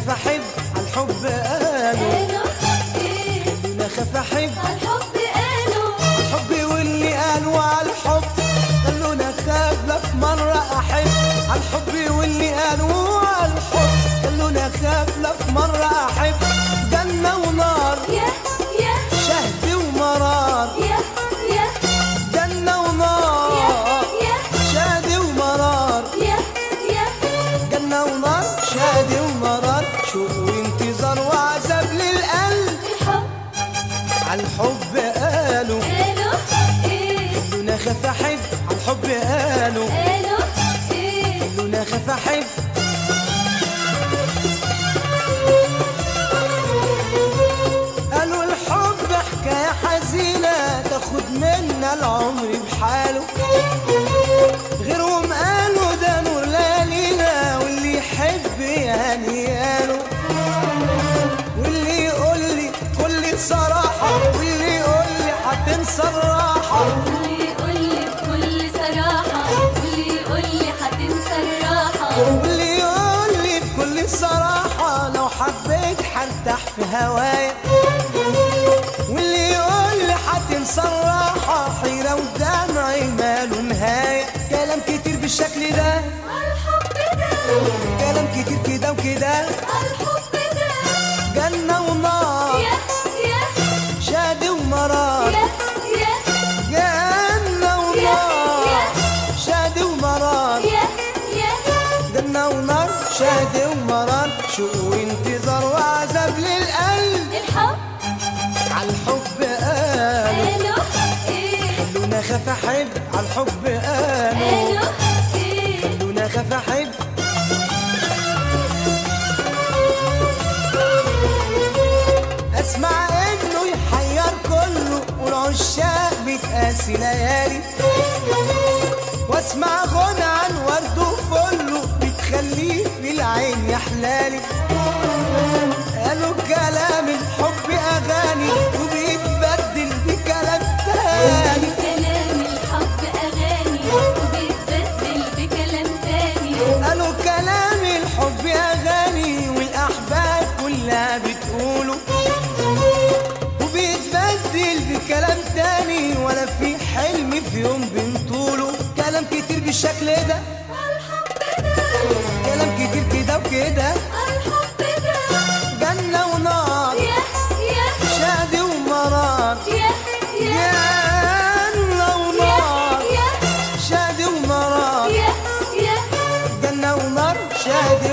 خاف احب عالحب قالوا قالوا ايه خلونا خاف احب عالحب قالوا الحب واللي قالوا عالحب خلونا خاف لا في مرة أحب عالحب واللي قالوا عالحب خلونا خاف لا في مرة أحب جنة ونار يا يا شهد ومرار يا يا جنة ونار يا شهد ومرار يا يا جنة ونار شهد ومرار شوق وانتظار وعذاب للقلب الحب عالحب قالوا قالوا ايه خلونا خاف أحب عالحب قالوا قالوا ايه خلونا خاف أحب قالوا الحب حكاية حزينة تاخد منا العمر بحاله غيرهم قالوا ده نور ليالينا واللي يحب يعني قالوا واللي يقول لي كل صراحة واللي يقول لي هتنسى الراحة واللي يقول لي بكل صراحة واللي يقول لي هتنسى الراحة واللي يقول لي بكل صراحة لو حبيت هرتاح في هوايا واللي يقول لي هتنسى الراحة حيرة ودمعي ماله نهاية كلام كتير بالشكل ده الحب ده كلام كتير كده وكده الحب ده جنة ونار يا يا شادي ومرار يا يا جنة ونار شادي ومرار يا يا جنة ونار شادي ومرار شوق وانتظار وعذاب للقلب الحب عالحب قالوا قالوا ايه خلونا خاف احب عالحب قالوا قالوا ايه خلونا خاف احب اسمع انه يحير كله والعشاق بتقاسي ليالي واسمع غنى عن ورد وفله بتخليه في العين يحلالي قالوا كلام الحب اغاني وبيتبدل بكلام تاني كلام الحب أغاني وبيتبدل بكلام تاني قالوا كلام الحب اغاني والاحباب كلها بتقوله وبيتبدل بكلام تاني ولا في حلم في يوم بنطوله كلام كتير بالشكل ده كلام كتير كده وكده الحب ده جنة ونار يا يا شادي ومرار يا يا جنة ونار يا شادي ومرار يا يا جنة ونار شادي